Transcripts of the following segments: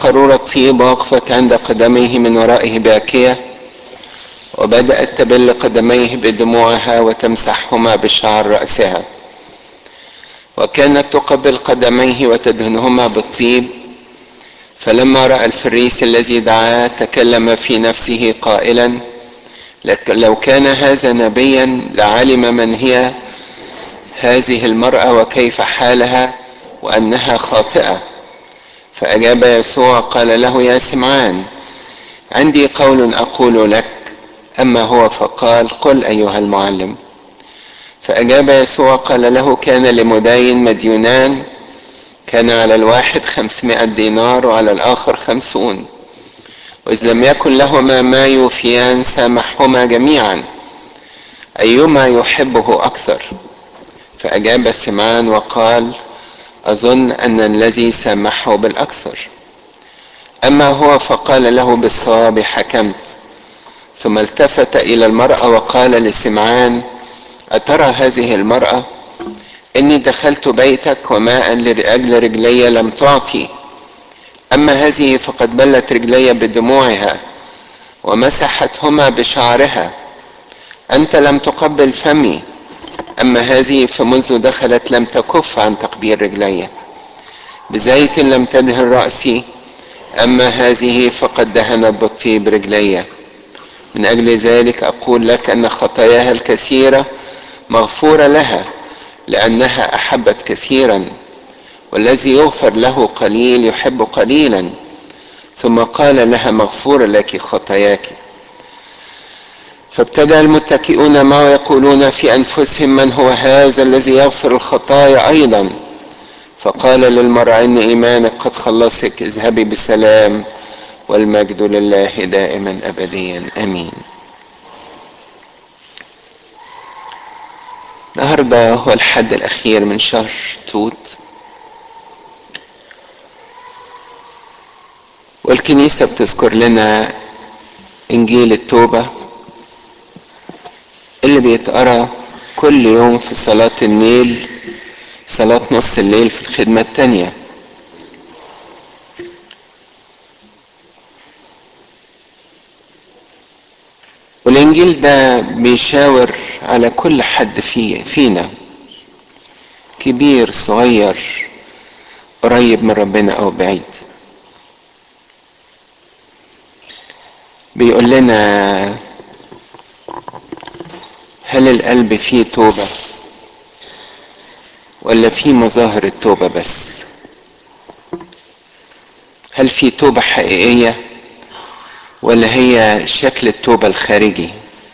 قارورة طيب وقفت عند قدميه من ورائه باكية وبدأت تبل قدميه بدموعها وتمسحهما بشعر رأسها وكانت تقبل قدميه وتدهنهما بالطيب فلما رأى الفريس الذي دعاه تكلم في نفسه قائلا لو كان هذا نبيا لعلم من هي هذه المرأة وكيف حالها وأنها خاطئة فأجاب يسوع قال له يا سمعان عندي قول أقول لك أما هو فقال قل أيها المعلم فأجاب يسوع قال له كان لمداين مديونان كان على الواحد خمسمائة دينار وعلى الآخر خمسون وإذ لم يكن لهما ما يوفيان سامحهما جميعا أيما يحبه أكثر فأجاب سمعان وقال أظن أن الذي سامحه بالأكثر أما هو فقال له بالصواب حكمت ثم التفت إلى المرأة وقال لسمعان أترى هذه المرأة إني دخلت بيتك وماء لأجل رجلي لم تعطي أما هذه فقد بلت رجلي بدموعها ومسحتهما بشعرها أنت لم تقبل فمي أما هذه فمنذ دخلت لم تكف عن تقبيل رجلي بزيت لم تدهن رأسي أما هذه فقد دهنت بالطيب رجلي من أجل ذلك أقول لك أن خطاياها الكثيرة مغفورة لها لأنها أحبت كثيرا والذي يغفر له قليل يحب قليلا ثم قال لها مغفور لك خطاياك فابتدى المتكئون معه يقولون في أنفسهم من هو هذا الذي يغفر الخطايا أيضا فقال للمرأة إن إيمانك قد خلصك اذهبي بسلام والمجد لله دائما أبديا أمين النهارده هو الحد الأخير من شهر توت والكنيسة بتذكر لنا إنجيل التوبة اللي بيتقرا كل يوم في صلاة النيل صلاة نص الليل في الخدمة التانية والإنجيل ده بيشاور على كل حد فيه فينا كبير صغير قريب من ربنا أو بعيد بيقول لنا هل القلب فيه توبة ولا فيه مظاهر التوبة بس هل في توبة حقيقية ولا هي شكل التوبة الخارجي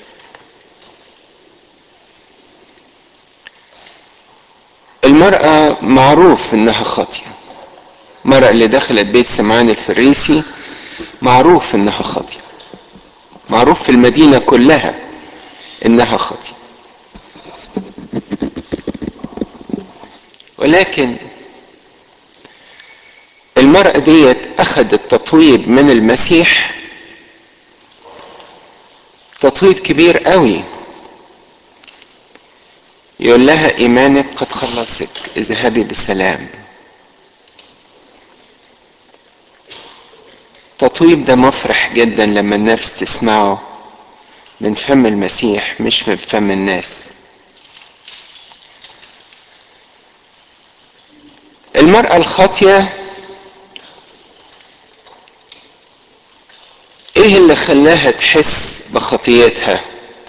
المرأة معروف انها خاطئة المرأة اللي دخلت بيت سمعان الفريسي معروف انها خاطئة معروف في المدينة كلها انها خاطئة ولكن المرأة ديت اخذت تطويب من المسيح تطويب كبير قوي يقول لها ايمانك قد خلصك اذهبي بسلام التطويب ده مفرح جدا لما النفس تسمعه من فم المسيح مش من فم الناس المرأة الخاطية ايه اللي خلاها تحس بخطيتها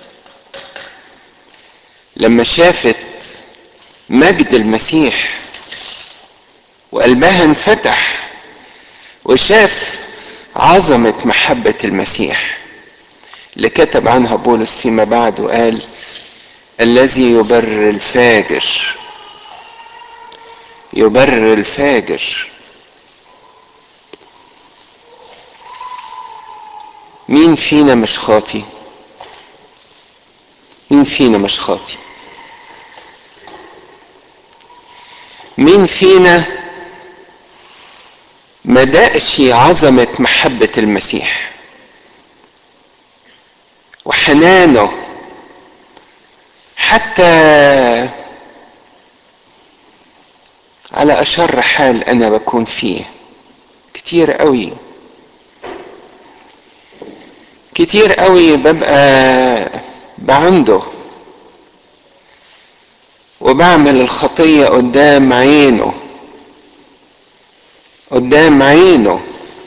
لما شافت مجد المسيح وقلبها انفتح وشاف عظمة محبة المسيح اللي كتب عنها بولس فيما بعد وقال الذي يبرر الفاجر يبرر الفاجر مين فينا مش خاطي مين فينا مش خاطي مين فينا ما دقش عظمة محبة المسيح وحنانه حتى على أشر حال أنا بكون فيه كتير قوي كتير قوي ببقى بعنده وبعمل الخطية قدام عينه قدام عينه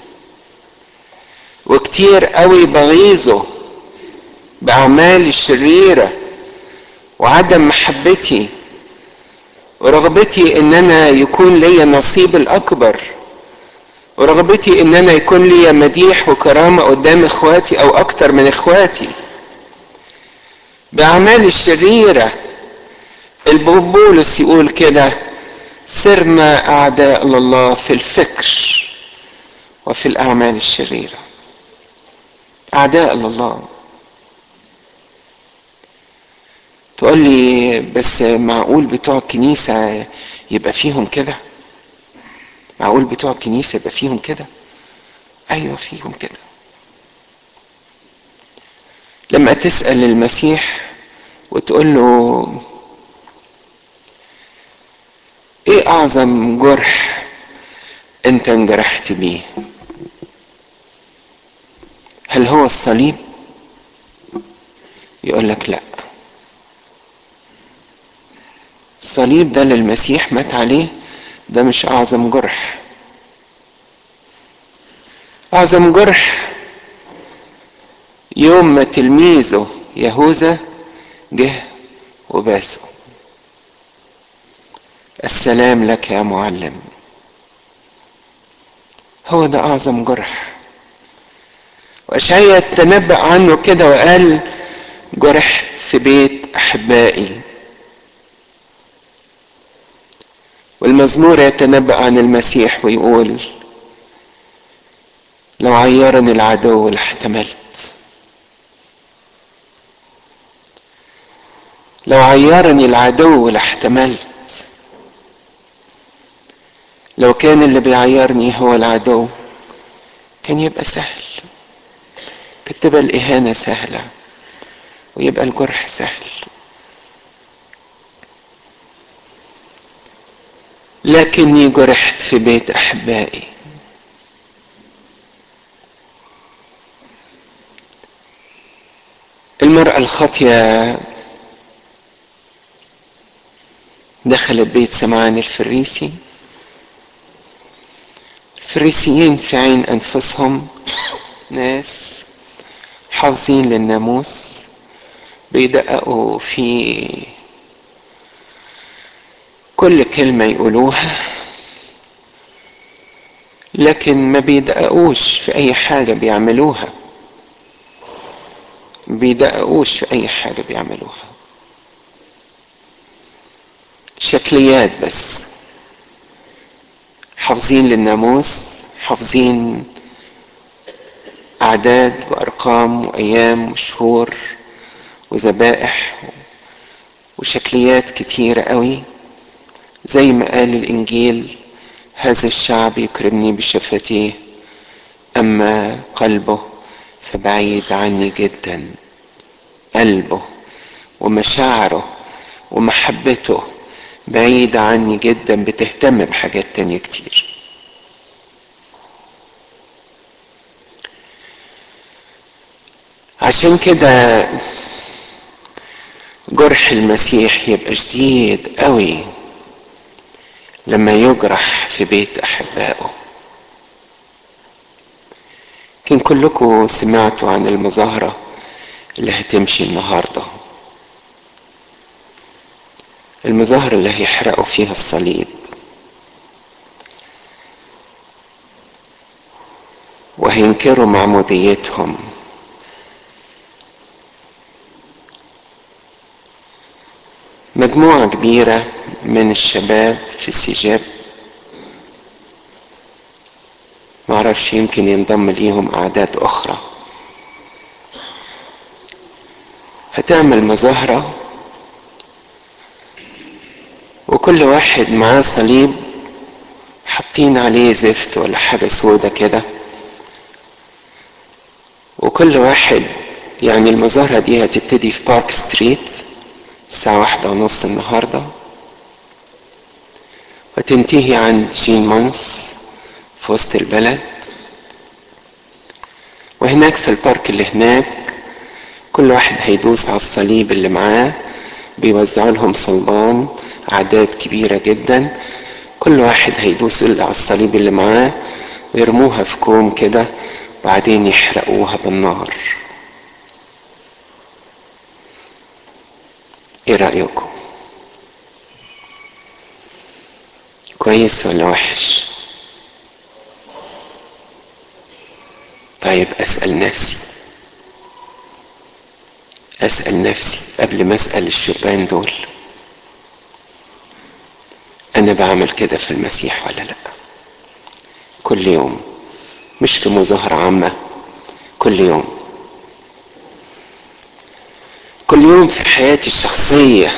وكتير قوي بغيظه بأعمالي الشريرة وعدم محبتي ورغبتي ان انا يكون لي نصيب الاكبر ورغبتي ان انا يكون لي مديح وكرامة قدام اخواتي او اكتر من اخواتي باعمالي الشريرة البولس يقول كده سرنا اعداء لله في الفكر وفي الاعمال الشريرة اعداء لله تقول لي بس معقول بتوع الكنيسة يبقى فيهم كده معقول بتوع الكنيسة يبقى فيهم كده ايوه فيهم كده لما تسأل المسيح وتقول له ايه اعظم جرح انت انجرحت بيه هل هو الصليب يقول لك لا الصليب ده اللي المسيح مات عليه ده مش اعظم جرح اعظم جرح يوم ما تلميذه يهوذا جه وباسه السلام لك يا معلم هو ده اعظم جرح واشعيا تنبأ عنه كده وقال جرحت في بيت احبائي والمزمور يتنبأ عن المسيح ويقول لو عيرني العدو لاحتملت لو عيرني العدو لاحتملت لو كان اللي بيعيرني هو العدو كان يبقى سهل كانت تبقى الإهانة سهلة ويبقى الجرح سهل لكني جرحت في بيت أحبائي المرأة الخاطية دخلت بيت سمعان الفريسي الفريسيين في عين أنفسهم ناس حافظين للناموس بيدققوا في كل كلمة يقولوها لكن ما بيدققوش في أي حاجة بيعملوها بيدققوش في أي حاجة بيعملوها شكليات بس حافظين للناموس حافظين أعداد وأرقام وأيام وشهور وذبائح وشكليات كتيرة قوي زي ما قال الإنجيل هذا الشعب يكرمني بشفتيه أما قلبه فبعيد عني جدا قلبه ومشاعره ومحبته بعيدة عني جدا بتهتم بحاجات تانية كتير عشان كده جرح المسيح يبقى شديد قوي لما يجرح في بيت احبائه يمكن كلكم سمعتوا عن المظاهره اللي هتمشي النهارده المظاهره اللي هيحرقوا فيها الصليب وهينكروا معموديتهم مجموعة كبيرة من الشباب في السجاب معرفش يمكن ينضم ليهم أعداد أخرى هتعمل مظاهرة وكل واحد معاه صليب حاطين عليه زفت ولا حاجة سودة كده وكل واحد يعني المظاهرة دي هتبتدي في بارك ستريت الساعة واحدة ونص النهاردة وتنتهي عند جين مانس في وسط البلد وهناك في البارك اللي هناك كل واحد هيدوس على الصليب اللي معاه بيوزعوا لهم صلبان أعداد كبيرة جدا كل واحد هيدوس اللي على الصليب اللي معاه ويرموها في كوم كده بعدين يحرقوها بالنار ايه رأيكم كويس ولا وحش طيب اسأل نفسي اسأل نفسي قبل ما اسأل الشبان دول انا بعمل كده في المسيح ولا لا كل يوم مش في مظاهرة عامة كل يوم كل يوم في حياتي الشخصية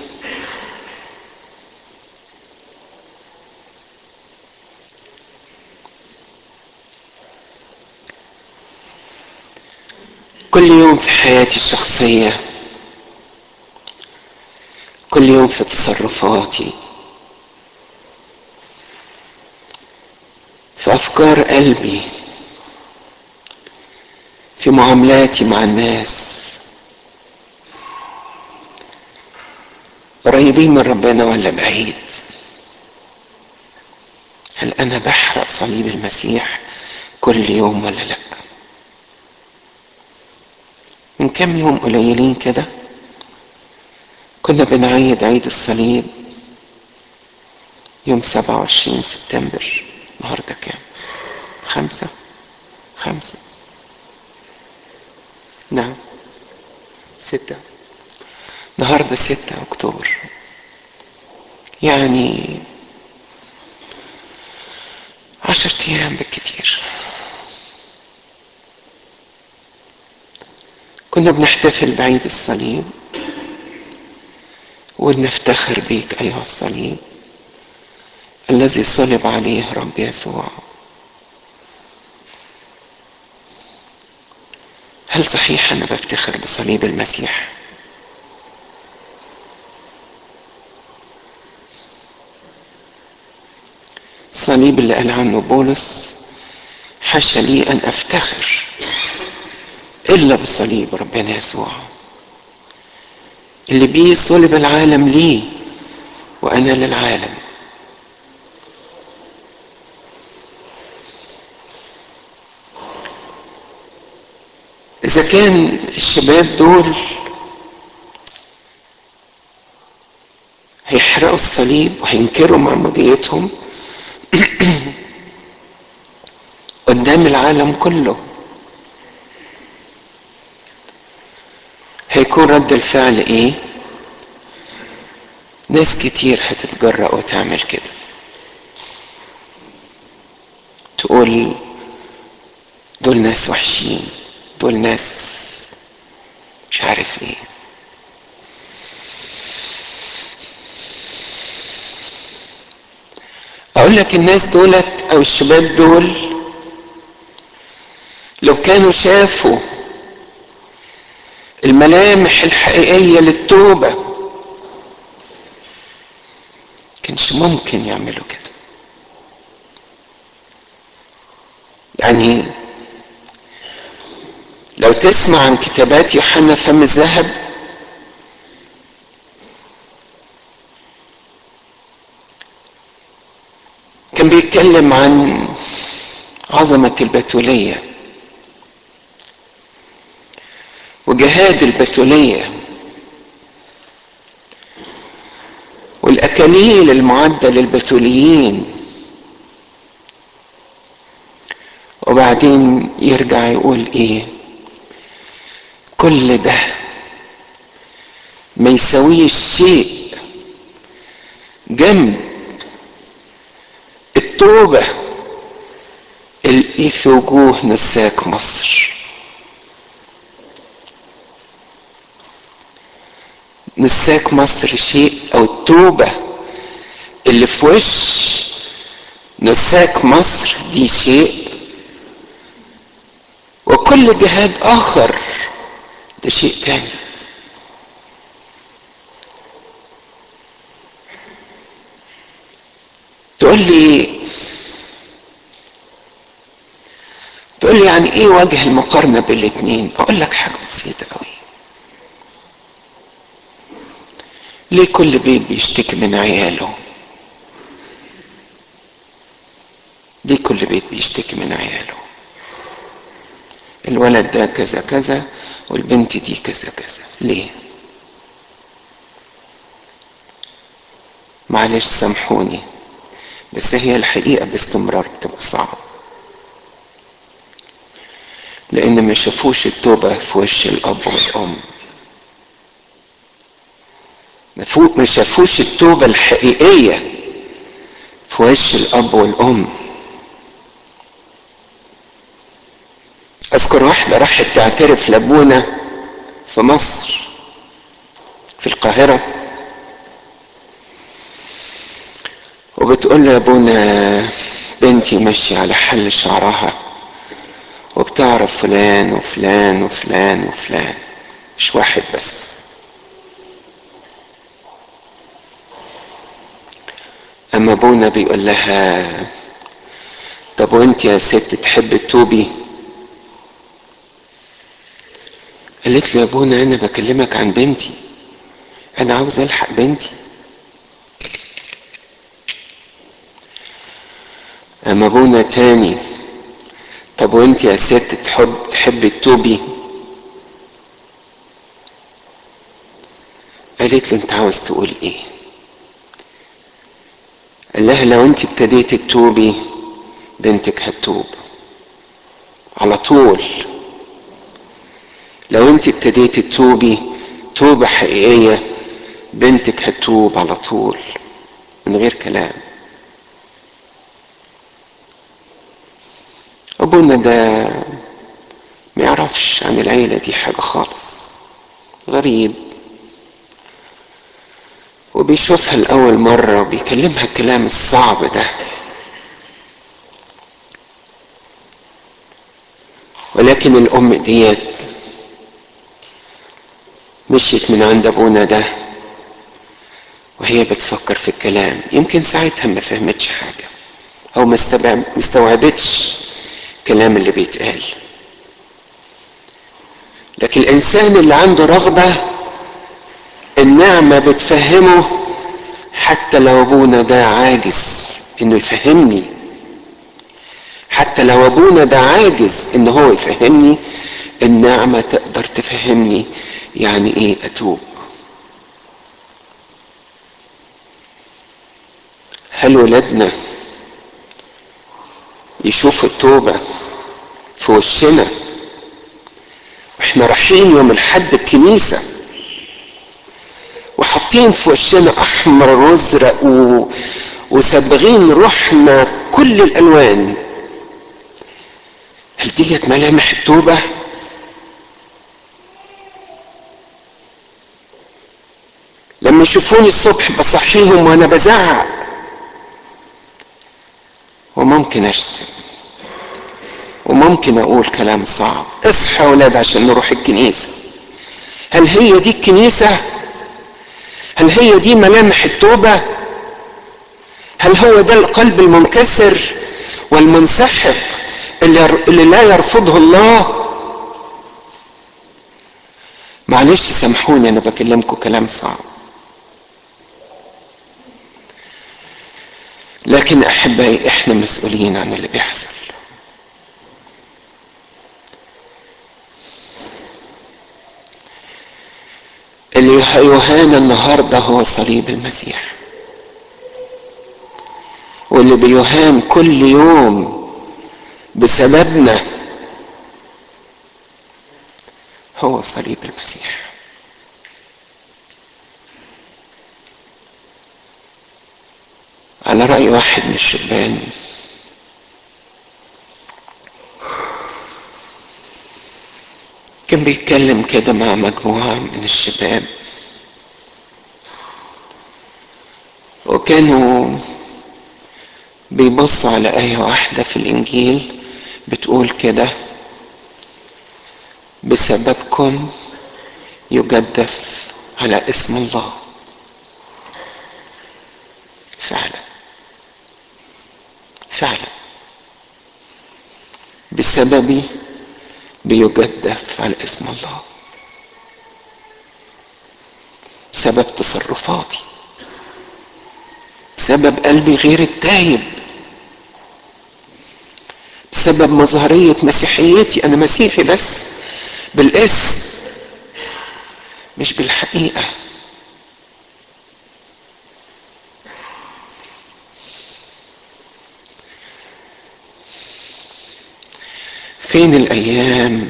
كل يوم في حياتي الشخصية كل يوم في تصرفاتي في أفكار قلبي في معاملاتي مع الناس قريبين من ربنا ولا بعيد هل انا بحرق صليب المسيح كل يوم ولا لا من كم يوم قليلين كده كنا بنعيد عيد الصليب يوم سبعة وعشرين سبتمبر النهاردة كام خمسة خمسة نعم ستة النهاردة ستة أكتوبر يعني عشرة أيام بالكتير كنا بنحتفل بعيد الصليب ونفتخر بيك أيها الصليب الذي صلب عليه رب يسوع هل صحيح أنا بفتخر بصليب المسيح؟ الصليب اللي قال عنه بولس حاشا لي ان افتخر الا بصليب ربنا يسوع اللي بيه صلب العالم لي وانا للعالم اذا كان الشباب دول هيحرقوا الصليب وهينكروا معموديتهم قدام العالم كله هيكون رد الفعل ايه ناس كتير هتتجرأ وتعمل كده تقول دول ناس وحشين دول ناس مش عارف ايه اقول لك الناس دولت او الشباب دول لو كانوا شافوا الملامح الحقيقية للتوبة كانش ممكن يعملوا كده يعني لو تسمع عن كتابات يوحنا فم الذهب كان بيتكلم عن عظمة البتولية وجهاد البتولية والأكاليل المعدة للبتوليين وبعدين يرجع يقول ايه كل ده ما يساويش شيء جنب التوبة اللي في وجوه نساك مصر نساك مصر شيء او التوبة اللي في وش نساك مصر دي شيء وكل جهاد اخر ده شيء تاني تقول لي تقول لي يعني ايه وجه المقارنة بين الاتنين اقول لك حاجة بسيطة قوي ليه كل بيت بيشتكي من عياله ليه كل بيت بيشتكي من عياله الولد ده كذا كذا والبنت دي كذا كذا ليه معلش سامحوني بس هي الحقيقة باستمرار بتبقى صعبة لأن ما شافوش التوبة في وش الأب والأم ما شافوش التوبة الحقيقية في وش الأب والأم أذكر واحدة راحت تعترف لأبونا في مصر في القاهرة وبتقول له يا ابونا بنتي ماشية على حل شعرها وبتعرف فلان وفلان وفلان وفلان مش واحد بس اما ابونا بيقول لها طب وانت يا ست تحب تتوبي قالت له يا ابونا انا بكلمك عن بنتي انا عاوز الحق بنتي اما ابونا تاني طب وانت يا ست تحب تحب تتوبي قالت له انت عاوز تقول ايه قال لها لو انت ابتديت تتوبي بنتك هتتوب على طول لو انت ابتديت تتوبي توبة حقيقية بنتك هتتوب على طول من غير كلام ابونا ده ما يعرفش عن العيلة دي حاجة خالص غريب وبيشوفها لأول مرة وبيكلمها الكلام الصعب ده ولكن الأم ديت مشيت من عند أبونا ده وهي بتفكر في الكلام يمكن ساعتها ما فهمتش حاجة أو ما استوعبتش الكلام اللي بيتقال لكن الإنسان اللي عنده رغبة النعمة بتفهمه حتى لو أبونا ده عاجز إنه يفهمني حتى لو أبونا ده عاجز إن هو يفهمني النعمة تقدر تفهمني يعني إيه أتوب هل ولادنا يشوفوا التوبة في وشنا واحنا رايحين يوم الحد الكنيسة وحاطين في وشنا احمر وازرق و... وصبغين روحنا كل الالوان هل ديت ملامح التوبة؟ لما يشوفوني الصبح بصحيهم وانا بزعق وممكن اشتم وممكن اقول كلام صعب اصحى يا ولاد عشان نروح الكنيسة هل هي دي الكنيسة هل هي دي ملامح التوبة هل هو ده القلب المنكسر والمنسحق اللي, اللي لا يرفضه الله معلش سامحوني انا بكلمكم كلام صعب لكن احبائي احنا مسؤولين عن اللي بيحصل اللي يهانا النهارده هو صليب المسيح واللي بيهان كل يوم بسببنا هو صليب المسيح على رأي واحد من الشبان كان بيتكلم كده مع مجموعة من الشباب وكانوا بيبصوا على آية واحدة في الإنجيل بتقول كده بسببكم يجدف على اسم الله فعلا فعلا بسببي بيجدف على اسم الله بسبب تصرفاتي بسبب قلبي غير التايب بسبب مظهرية مسيحيتي أنا مسيحي بس بالاسم مش بالحقيقة فين الأيام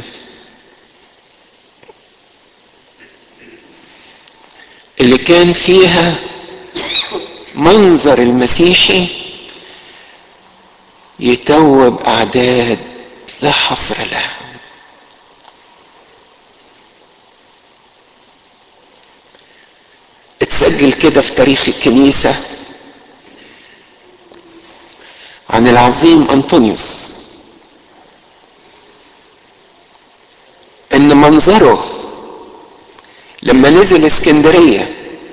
اللي كان فيها منظر المسيحي يتوب أعداد لا حصر لها اتسجل كده في تاريخ الكنيسة عن العظيم أنطونيوس إن منظره لما نزل اسكندرية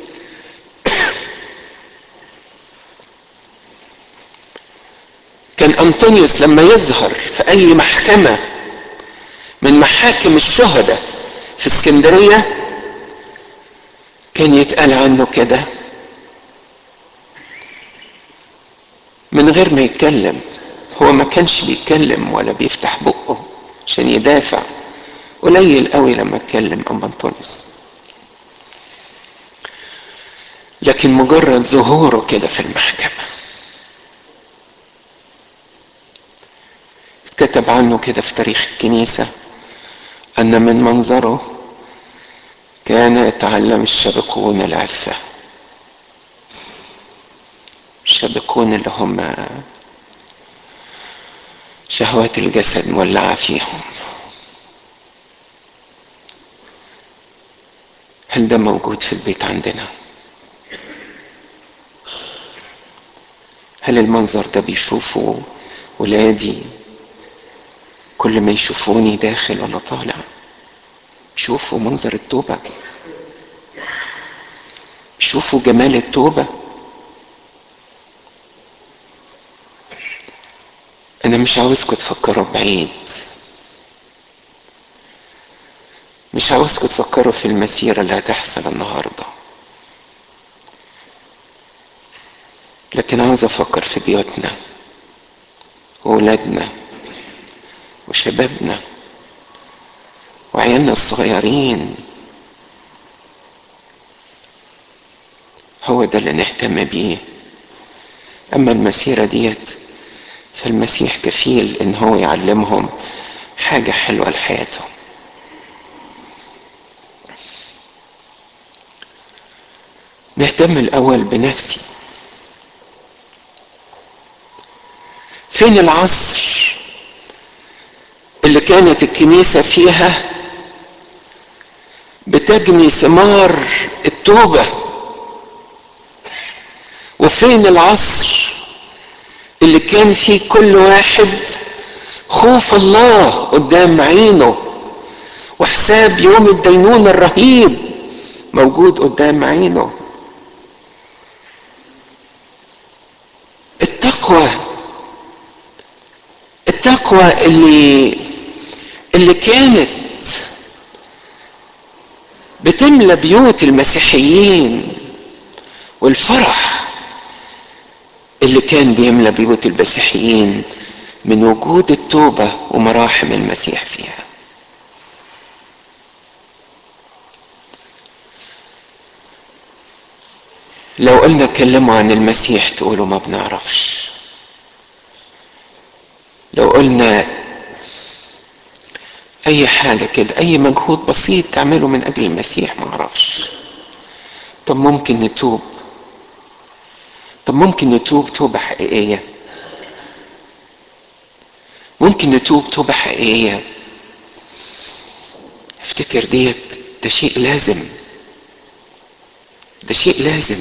كان أنطونيوس لما يظهر في أي محكمة من محاكم الشهداء في اسكندرية كان يتقال عنه كده من غير ما يتكلم هو ما كانش بيتكلم ولا بيفتح بقه عشان يدافع قليل قوي لما اتكلم ام انطونيوس لكن مجرد ظهوره كده في المحكمة اتكتب عنه كده في تاريخ الكنيسة أن من منظره كان يتعلم الشبقون العفة الشبقون اللي هم شهوات الجسد مولعة فيهم هل ده موجود في البيت عندنا هل المنظر ده بيشوفه ولادي كل ما يشوفوني داخل ولا طالع شوفوا منظر التوبة شوفوا جمال التوبة أنا مش عاوزكم تفكروا بعيد مش عاوزكم تفكروا في المسيرة اللي هتحصل النهاردة لكن عاوز أفكر في بيوتنا وولادنا وشبابنا وعيالنا الصغيرين هو ده اللي نهتم بيه اما المسيرة ديت فالمسيح كفيل ان هو يعلمهم حاجة حلوة لحياتهم نهتم الاول بنفسي فين العصر اللي كانت الكنيسة فيها بتجني ثمار التوبة وفين العصر اللي كان فيه كل واحد خوف الله قدام عينه وحساب يوم الدينون الرهيب موجود قدام عينه التقوى التقوى اللي اللي كانت بتملى بيوت المسيحيين والفرح اللي كان بيملى بيوت المسيحيين من وجود التوبة ومراحم المسيح فيها لو قلنا اتكلموا عن المسيح تقولوا ما بنعرفش لو قلنا اي حاجة كده اي مجهود بسيط تعمله من اجل المسيح ما اعرفش طب ممكن نتوب طب ممكن نتوب توبة حقيقية ممكن نتوب توبة حقيقية افتكر ديت ده شيء لازم ده شيء لازم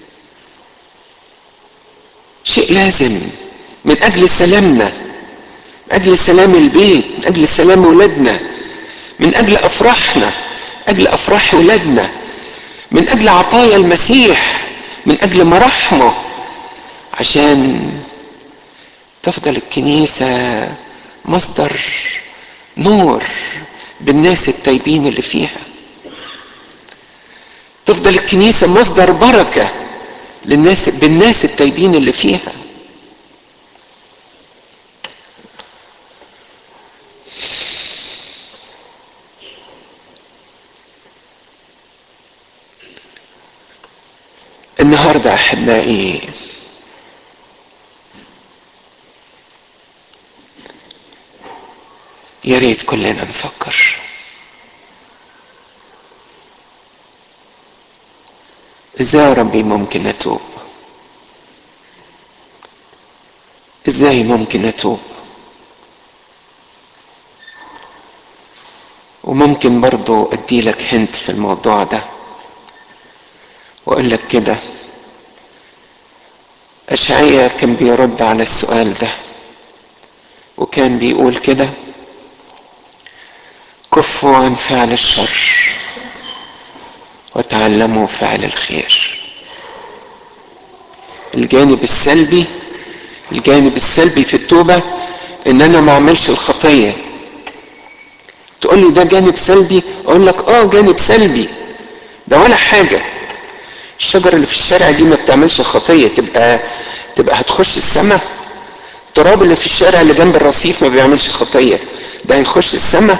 شيء لازم من اجل سلامنا من اجل سلام البيت من اجل سلام ولادنا من اجل افراحنا من اجل افراح ولادنا من اجل عطايا المسيح من اجل مراحمه عشان تفضل الكنيسه مصدر نور بالناس التايبين اللي فيها تفضل الكنيسة مصدر بركة للناس بالناس التايبين اللي فيها النهارده احبائي يا ريت كلنا نفكر ازاي يا ربي ممكن اتوب ازاي ممكن اتوب وممكن برضو ادي لك هنت في الموضوع ده واقول لك كده اشعيا كان بيرد على السؤال ده وكان بيقول كده كفوا عن فعل الشر وتعلموا فعل الخير الجانب السلبي الجانب السلبي في التوبة ان انا ما اعملش الخطية تقول لي ده جانب سلبي اقول لك اه جانب سلبي ده ولا حاجة الشجرة اللي في الشارع دي ما بتعملش خطية تبقى تبقى هتخش السماء التراب اللي في الشارع اللي جنب الرصيف ما بيعملش خطية ده هيخش السماء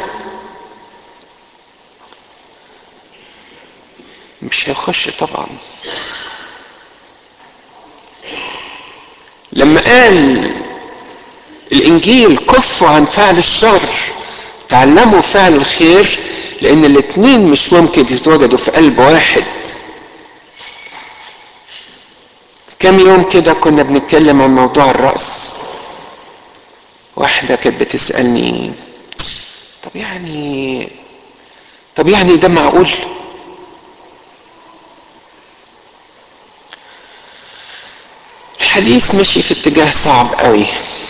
مش هيخش طبعا لما قال الانجيل كفوا عن فعل الشر تعلموا فعل الخير لان الاتنين مش ممكن يتواجدوا في قلب واحد كم يوم كده كنا بنتكلم عن موضوع الرأس واحدة كانت بتسألني طب يعني طب يعني ده معقول الحديث مشي في اتجاه صعب قوي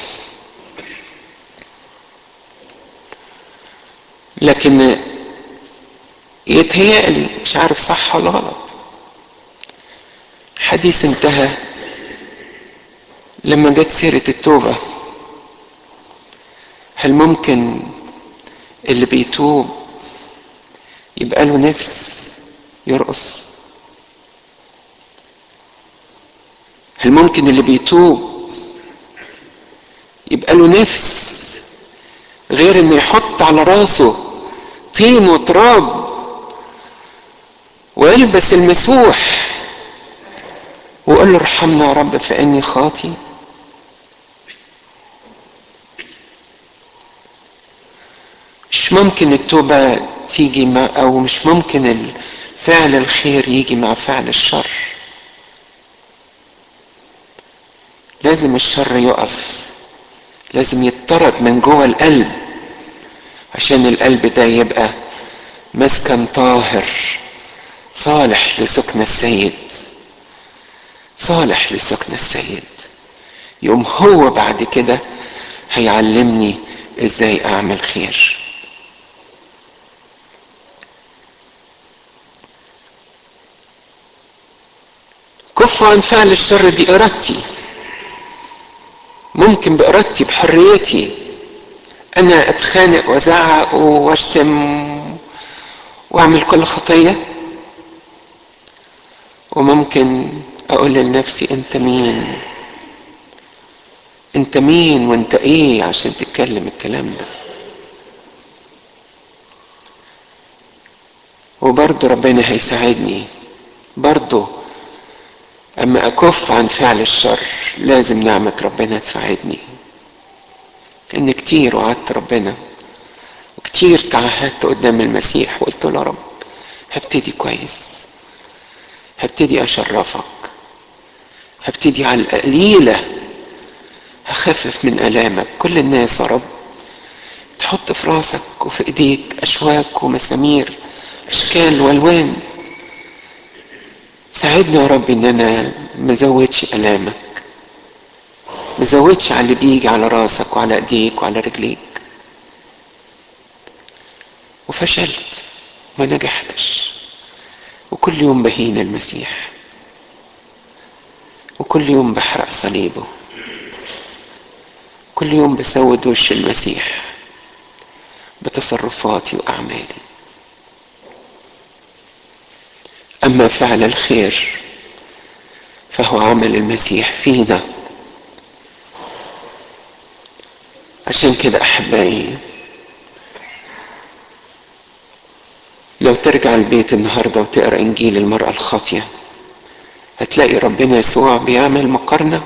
لكن يتهيألي مش عارف صح ولا غلط الحديث انتهى لما جت سيرة التوبة هل ممكن اللي بيتوب يبقى له نفس يرقص هل ممكن اللي بيتوب يبقى له نفس غير انه يحط على راسه طين وتراب ويلبس المسوح ويقول له ارحمنا يا رب فاني خاطي مش ممكن التوبة تيجي مع او مش ممكن فعل الخير يجي مع فعل الشر لازم الشر يقف لازم يطرد من جوه القلب عشان القلب ده يبقى مسكن طاهر صالح لسكن السيد صالح لسكن السيد يوم هو بعد كده هيعلمني ازاي اعمل خير كف عن فعل الشر دي ارادتي ممكن بارادتي بحريتي انا اتخانق وازعق واشتم واعمل كل خطيه وممكن اقول لنفسي انت مين انت مين وانت ايه عشان تتكلم الكلام ده وبرضه ربنا هيساعدني برضه اما اكف عن فعل الشر لازم نعمة ربنا تساعدني ان كتير وعدت ربنا وكتير تعهدت قدام المسيح وقلت له يا رب هبتدي كويس هبتدي اشرفك هبتدي على القليلة هخفف من الامك كل الناس يا رب تحط في راسك وفي ايديك اشواك ومسامير اشكال والوان ساعدني يا رب ان انا ما زودش الامك ما زودش على اللي بيجي على راسك وعلى ايديك وعلى رجليك وفشلت ما نجحتش وكل يوم بهين المسيح وكل يوم بحرق صليبه كل يوم بسود وش المسيح بتصرفاتي واعمالي اما فعل الخير فهو عمل المسيح فينا عشان كده احبائي لو ترجع البيت النهارده وتقرا انجيل المراه الخاطيه هتلاقي ربنا يسوع بيعمل مقارنه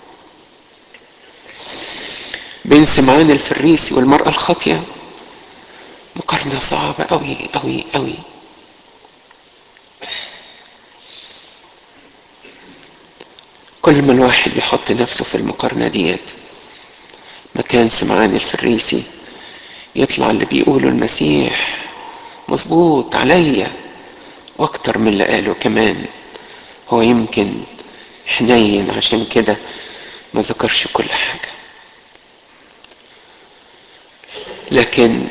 بين سمعان الفريسي والمراه الخاطيه مقارنه صعبه قوي قوي قوي كل ما الواحد يحط نفسه في المقارنه ديت مكان سمعان الفريسي يطلع اللي بيقوله المسيح مظبوط عليا واكتر من اللي قاله كمان هو يمكن حنين عشان كده ما ذكرش كل حاجة لكن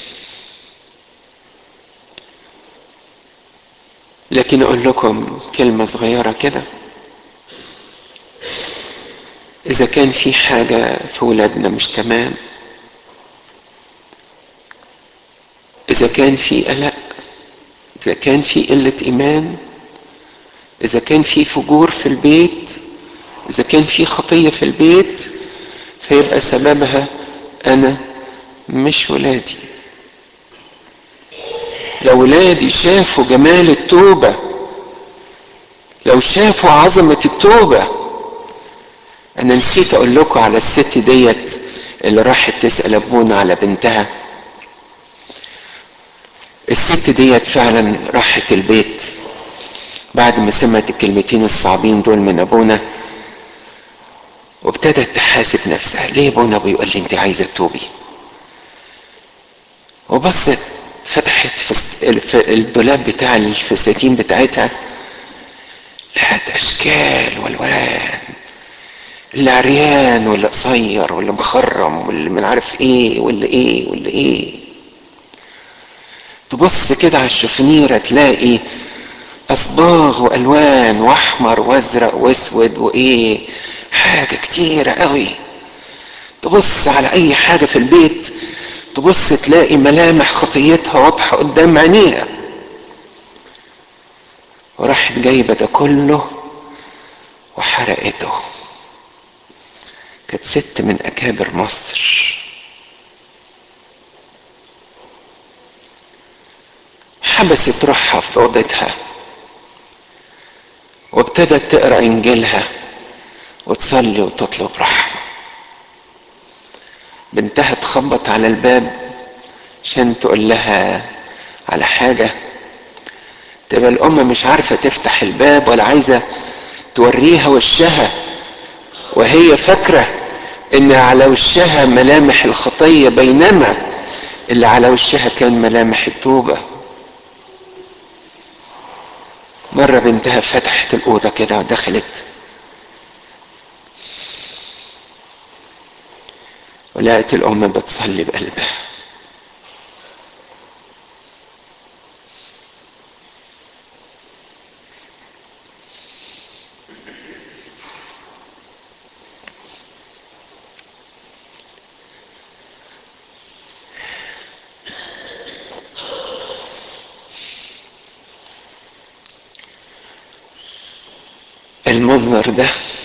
لكن اقول لكم كلمة صغيرة كده اذا كان في حاجة في ولادنا مش تمام اذا كان في قلق اذا كان في قلة ايمان اذا كان في فجور في البيت اذا كان في خطية في البيت فيبقى سببها انا مش ولادي لو ولادي شافوا جمال التوبة لو شافوا عظمة التوبة انا نسيت اقول لكم على الست ديت اللي راحت تسأل ابونا على بنتها الست ديت فعلا راحت البيت بعد ما سمعت الكلمتين الصعبين دول من ابونا وابتدت تحاسب نفسها ليه ابونا بيقول لي انت عايزه تتوبي وبصت فتحت في الدولاب بتاع الفساتين بتاعتها لقت اشكال والوان اللي عريان واللي قصير واللي مخرم واللي من عارف ايه واللي ايه واللي ايه تبص كده على الشفنيره تلاقي اصباغ والوان واحمر وازرق واسود وايه حاجه كتيره قوي تبص على اي حاجه في البيت تبص تلاقي ملامح خطيتها واضحه قدام عينيها وراحت جايبه ده كله وحرقته كانت ست من اكابر مصر حبست روحها في اوضتها وابتدت تقرا انجيلها وتصلي وتطلب رحمه بنتها تخبط على الباب عشان تقول لها على حاجه تبقى الام مش عارفه تفتح الباب ولا عايزه توريها وشها وهي فاكره ان على وشها ملامح الخطيه بينما اللي على وشها كان ملامح التوبه مرة بنتها فتحت الأوضة كده ودخلت ولقت الأم بتصلي بقلبها المنظر ده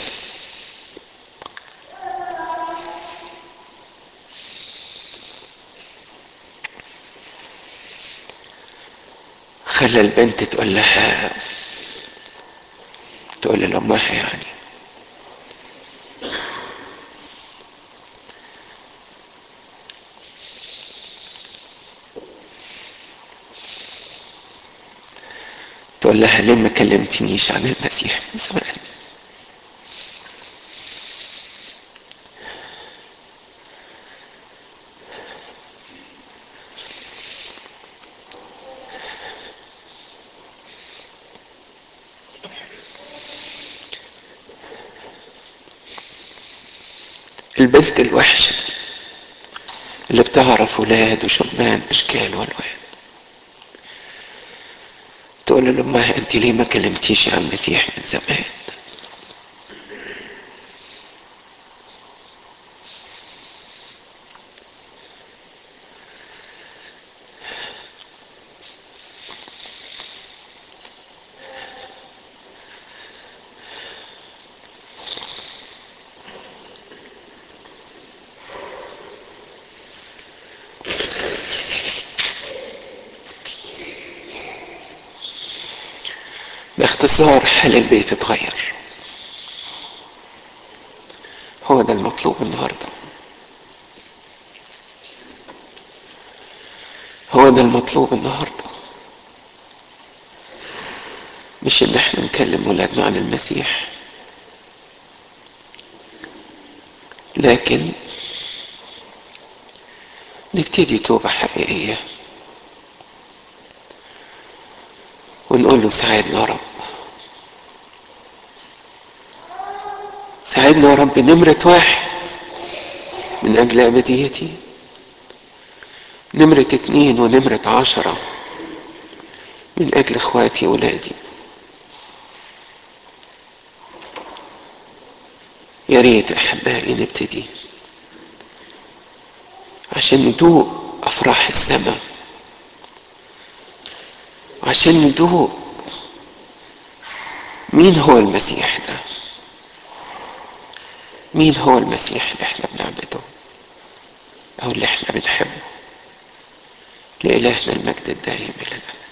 خلى البنت تقول لها تقول لأمها يعني تقول لها ليه ما كلمتنيش عن المسيح من زمان البنت الوحشة اللي بتعرف ولاد وشبان أشكال والوان تقول لأمها أنت ليه ما كلمتيش عن المسيح من زمان باختصار حال البيت اتغير هو ده المطلوب النهارده هو ده المطلوب النهارده مش ان احنا نكلم ولادنا عن المسيح لكن نبتدي توبة حقيقية ونقول له ساعدنا يا رب ساعدنا يا رب نمرة واحد من أجل أبديتي نمرة اتنين ونمرة عشرة من أجل إخواتي وولادي يا ريت أحبائي نبتدي عشان ندوق أفراح السماء عشان ندوق مين هو المسيح ده مين هو المسيح اللي احنا بنعبده او اللي احنا بنحبه لإلهنا المجد الدائم إلى الأبد